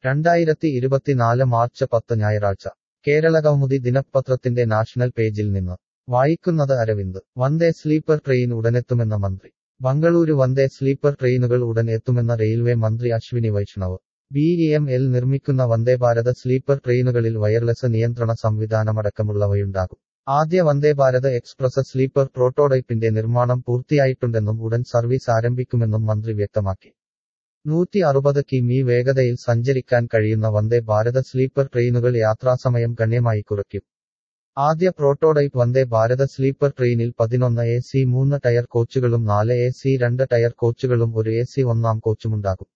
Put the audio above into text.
രണ്ടായിരത്തി ഇരുപത്തിനാല് മാർച്ച് പത്ത് ഞായറാഴ്ച കേരളകൗമുദി ദിനപത്രത്തിന്റെ നാഷണൽ പേജിൽ നിന്ന് വായിക്കുന്നത് അരവിന്ദ് വന്ദേ സ്ലീപ്പർ ട്രെയിൻ ഉടനെത്തുമെന്ന മന്ത്രി ബംഗളൂരു വന്ദേ സ്ലീപ്പർ ട്രെയിനുകൾ ഉടൻ എത്തുമെന്ന റെയിൽവേ മന്ത്രി Ashwini Vaishnaw B E M L നിർമ്മിക്കുന്ന വന്ദേഭാരത് സ്ലീപ്പർ ട്രെയിനുകളിൽ വയർലെസ് നിയന്ത്രണ സംവിധാനമടക്കമുള്ളവയുണ്ടാകും ആദ്യ വന്ദേഭാരത് എക്സ്പ്രസ് സ്ലീപ്പർ പ്രോട്ടോടൈപ്പിന്റെ നിർമ്മാണം പൂർത്തിയായിട്ടുണ്ടെന്നും ഉടൻ സർവീസ് ആരംഭിക്കുമെന്നും മന്ത്രി വ്യക്തമാക്കി നൂറ്റി അറുപത് കിമി വേഗതയിൽ സഞ്ചരിക്കാൻ കഴിയുന്ന വന്ദേ ഭാരത് സ്ലീപ്പർ ട്രെയിനുകൾ യാത്രാസമയം ഗണ്യമായി കുറയ്ക്കും ആദ്യ പ്രോട്ടോടൈപ്പ് വന്ദേ ഭാരത് സ്ലീപ്പർ ട്രെയിനിൽ പതിനൊന്ന് എ സി മൂന്ന് ടയർ കോച്ചുകളും നാല് എ സി രണ്ട് ടയർ കോച്ചുകളും ഒരു എ സി ഒന്നാം കോച്ചുമുണ്ടാകും